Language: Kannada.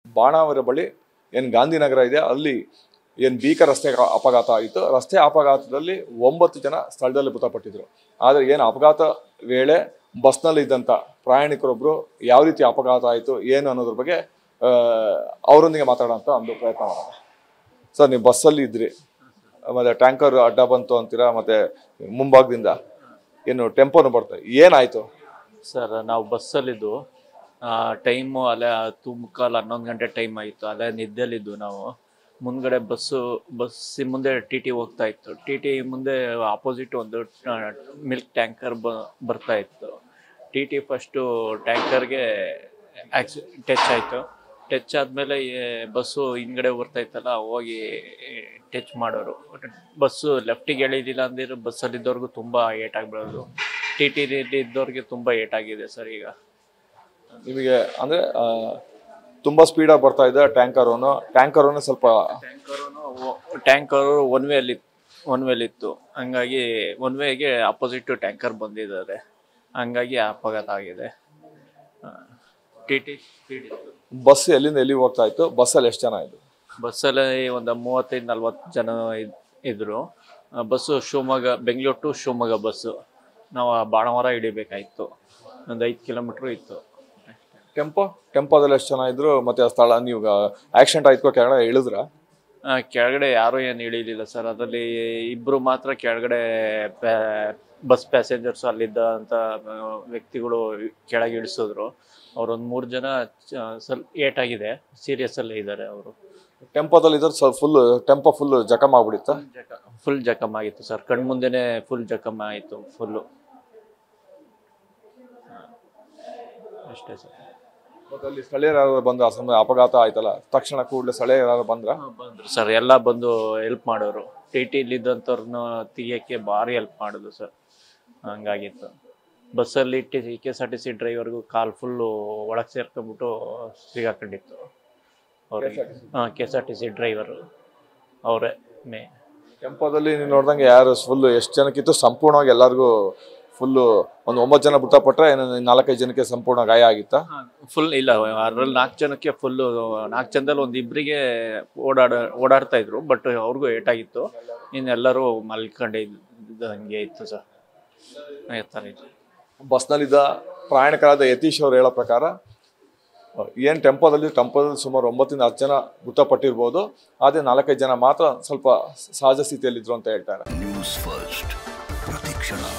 ಬಾಣಾವರ ಬಳಿ ಏನು ಗಾಂಧಿನಗರ ಇದೆ ಅಲ್ಲಿ ಏನು ಭೀಕರ ರಸ್ತೆ ಅಪಘಾತ ಆಯಿತು ರಸ್ತೆ ಅಪಘಾತದಲ್ಲಿ ಒಂಬತ್ತು ಜನ ಸ್ಥಳದಲ್ಲಿ ಮೃತಪಟ್ಟಿದ್ರು ಆದರೆ ಏನು ಅಪಘಾತ ವೇಳೆ ಬಸ್ನಲ್ಲಿ ಇದ್ದಂಥ ಪ್ರಯಾಣಿಕರೊಬ್ಬರು ಯಾವ ರೀತಿ ಅಪಘಾತ ಆಯಿತು ಏನು ಅನ್ನೋದ್ರ ಬಗ್ಗೆ ಆ, ಅವರೊಂದಿಗೆ ಮಾತಾಡೋಂಥ ಒಂದು ಪ್ರಯತ್ನ ಮಾಡೋಣ ಸರ್ ನೀವು ಬಸ್ಸಲ್ಲಿ ಇದ್ರಿ ಮತ್ತೆ ಟ್ಯಾಂಕರ್ ಅಡ್ಡ ಬಂತು ಅಂತೀರಾ ಮತ್ತೆ ಮುಂಭಾಗದಿಂದ ಏನು ಟೆಂಪೋನು ಬರ್ತಾ ಏನಾಯ್ತು ಸರ್ ನಾವು ಬಸ್ಸಲ್ಲಿದ್ದು ಟೈಮು ಅಲ್ಲೇ ಹತ್ತು ಮುಕ್ಕಾಲು ಹನ್ನೊಂದು ಗಂಟೆ ಟೈಮ್ ಆಯಿತು ಅಲ್ಲೇ ನಿದ್ದೆಲಿದ್ದು ನಾವು ಮುಂದ್ಗಡೆ ಬಸ್ಸು ಬಸ್ಸಿ ಮುಂದೆ ಟಿ ಟಿ ಹೋಗ್ತಾ ಇತ್ತು ಟಿ ಟಿ ಮುಂದೆ ಆಪೋಸಿಟ್ ಒಂದು ಮಿಲ್ಕ್ ಟ್ಯಾಂಕರ್ ಬ ಬರ್ತಾ ಇತ್ತು ಟಿ ಟಿ ಫಸ್ಟು ಟ್ಯಾಂಕರ್ಗೆ ಆಕ್ಸಿ ಟಚ್ ಆಯಿತು ಟಚ್ ಆದಮೇಲೆ ಬಸ್ಸು ಹಿಂದ್ಗಡೆ ಬರ್ತಾ ಇತ್ತಲ್ಲ ಹೋಗಿ ಟಚ್ ಮಾಡೋರು ಬಸ್ಸು ಲೆಫ್ಟಿಗೆ ಎಳೀದಿಲ್ಲ ಅಂದಿರೋ ಬಸ್ಸಲ್ಲಿದ್ದವ್ರಿಗೂ ತುಂಬ ಏಟಾಗ್ಬಿಡೋದು ಟಿ ಟಿ ಇದ್ದವ್ರಿಗೆ ತುಂಬ ಏಟಾಗಿದೆ ಸರ್ ಈಗ ನಿಮಗೆ ಅಂದ್ರೆ ಆ, ತುಂಬಾ ಸ್ಪೀಡಾಗಿ ಬರ್ತಾ ಇದೆ ಟ್ಯಾಂಕರೋನು ಟ್ಯಾಂಕರೋನು ಸ್ವಲ್ಪ ಟ್ಯಾಂಕರು ಒನ್ ವೇಲಿ ಒನ್ ವೇಲಿತ್ತು ಹಂಗಾಗಿ ಒನ್ ವೇಗೆ ಅಪೋಸಿಟ್ ಟ್ಯಾಂಕರ್ ಬಂದಿದ್ದಾರೆ ಹಂಗಾಗಿ ಅಪಘಾತ ಆಗಿದೆ ಟಿ ಟಿ ಸ್ಪೀಡ್ ಇತ್ತು ಬಸ್ ಎಲ್ಲಿಂದ ಎಲ್ಲಿಗೆ ಹೋಗ್ತಾ ಇತ್ತು ಬಸ್ಸಲ್ಲಿ ಎಷ್ಟು ಜನ ಇದ್ರು ಬಸ್ಸಲ್ಲಿ ಒಂದು ಮೂವತ್ತೈದು ನಲ್ವತ್ತು ಜನ ಇದ್- ಇದ್ರು ಆ, bus Shivamogga Bengaluru to Shivamogga bus ನಾವು ಆ ಬಾಣವರ ಹಿಡಿಬೇಕಾಯ್ತು ಒಂದು ಐದು ಕಿಲೋಮೀಟ್ರ್ ಇತ್ತು ಟೆಂಪೋ ಟೆಂಪೋದಲ್ಲಿ ಎಷ್ಟು ಜನ ಇದ್ರು ಮತ್ತೆ ಆ ಸ್ಥಳ ನೀವು ಆಕ್ಸಿಡೆಂಟ್ ಆಯ್ತು ಕೆಳಗಡೆ ಇಳಿದ್ರ ಆ, ಕೆಳಗಡೆ ಯಾರೂ ಏನು ಇಳಿಲಿಲ್ಲ ಸರ್ ಅದರಲ್ಲಿ ಇಬ್ಬರು ಮಾತ್ರ ಕೆಳಗಡೆ ಪ್ಯಾ- ಬಸ್ ಪ್ಯಾಸೆಂಜರ್ಸ್ ಅಲ್ಲಿದ್ದ ಅಂತ ಆ, ವ್ಯಕ್ತಿಗಳು ಕೆಳಗೆ ಇಳಿಸಿದ್ರು ಅವ್ರೊಂದು ಮೂರು ಜನ ಚ- ಸ್ವಲ್ಪ ಏಟಾಗಿದೆ ಸೀರಿಯಸ್ ಅಲ್ಲೇ ಇದ್ದಾರೆ ಅವರು ಟೆಂಪೋದಲ್ಲಿ ಇದ್ರೆ ಸ್ವಲ್ಪ ಫುಲ್ ಟೆಂಪೋ ಫುಲ್ ಜಖಮ್ ಆಗ್ಬಿಡಿತ್ತ ಫುಲ್ ಜಖಮ್ ಆಗಿತ್ತು ಸರ್ ಕಣ್ಮುಂದೆನೆ ಫುಲ್ ಜಖಮ್ ಆಯಿತು ಫುಲ್ಲು ಅಷ್ಟೇ ಸರ್ ಮತ್ತೆ ಅಲ್ಲಿ ಸ್ಥಳೀಯರು ಯಾರು ಬಂದು ಆ ಸಮಯ ಅಪಘಾತ ಆಯ್ತಲ್ಲ ತಕ್ಷಣ ಕೂಡಲೇ ಸ್ಥಳೀಯರು ಯಾರು ಬಂದ್ರ ಬಂದ್ರು ಸರ್ ಎಲ್ಲ ಬಂದು ಹೆಲ್ಪ್ ಮಾಡೋರು ಟಿ ಟಿಲಿದ್ದಂಥವ್ರನ್ನ ತೆಗಿಯೋಕ್ಕೆ ಭಾರಿ ಹೆಲ್ಪ್ ಮಾಡೋದು ಸರ್ ಹಂಗಾಗಿತ್ತು ಬಸ್ಸಲ್ಲಿ T C K S R T C ಡ್ರೈವರ್ಗೂ ಕಾಲ್ ಫುಲ್ಲು ಒಳಗೆ ಸೇರ್ಕೊಂಡ್ಬಿಟ್ಟು ಸಿಗಾಕೊಂಡಿತ್ತು ಅವ್ರಿಗೆ ಹಾಂ K S R T C driver ಅವರೇ ಮೇ ಟೆಂಪೋದಲ್ಲಿ ನೀವು ನೋಡ್ದಂಗೆ ಯಾರು ಫುಲ್ ಎಷ್ಟು ಜನಕ್ಕಿತ್ತು ಸಂಪೂರ್ಣವಾಗಿ ಎಲ್ಲರಿಗೂ ಫುಲ್ಲು ಒಂದು ಒಂಬತ್ತು ಜನ ಮೃತಪಟ್ರೆ ಏನು ನಾಲ್ಕೈದು ಜನಕ್ಕೆ ಸಂಪೂರ್ಣ ಗಾಯ ಆಗಿತ್ತಾ ಫುಲ್ ಇಲ್ಲ ಅದ್ರಲ್ಲಿ ನಾಲ್ಕು ಜನಕ್ಕೆ ಫುಲ್ಲು ನಾಲ್ಕು ಜನದಲ್ಲಿ ಒಂದು ಇಬ್ಬರಿಗೆ ಓಡಾಡ ಓಡಾಡ್ತಾ ಇದ್ರು ಬಟ್ ಅವ್ರಿಗೂ ಏಟಾಗಿತ್ತು ಇನ್ನೆಲ್ಲರೂ ಮಲ್ಕೊಂಡಿದ್ದು ಹಂಗೆ ಇತ್ತು ಸರ್ ಈ ಥರ ಇತ್ತು ಬಸ್ನಲ್ಲಿದ್ದ ಪ್ರಯಾಣಿಕರಾದ ಯತೀಶ್ ಅವರು ಹೇಳೋ ಪ್ರಕಾರ ಏನು ಟೆಂಪೋದಲ್ಲಿ ಟೆಂಪೋದಲ್ಲಿ ಸುಮಾರು ಒಂಬತ್ತರಿಂದ ಹತ್ತು ಜನ ಮೃತಪಟ್ಟಿರ್ಬೋದು ಆದರೆ ನಾಲ್ಕೈದು ಜನ ಮಾತ್ರ ಸ್ವಲ್ಪ ಸಹಜ ಸ್ಥಿತಿಯಲ್ಲಿದ್ರು ಅಂತ ಹೇಳ್ತಾರೆ ನ್ಯೂಸ್ ಫಸ್ಟ್ ಪ್ರತಿಕ್ಷಣ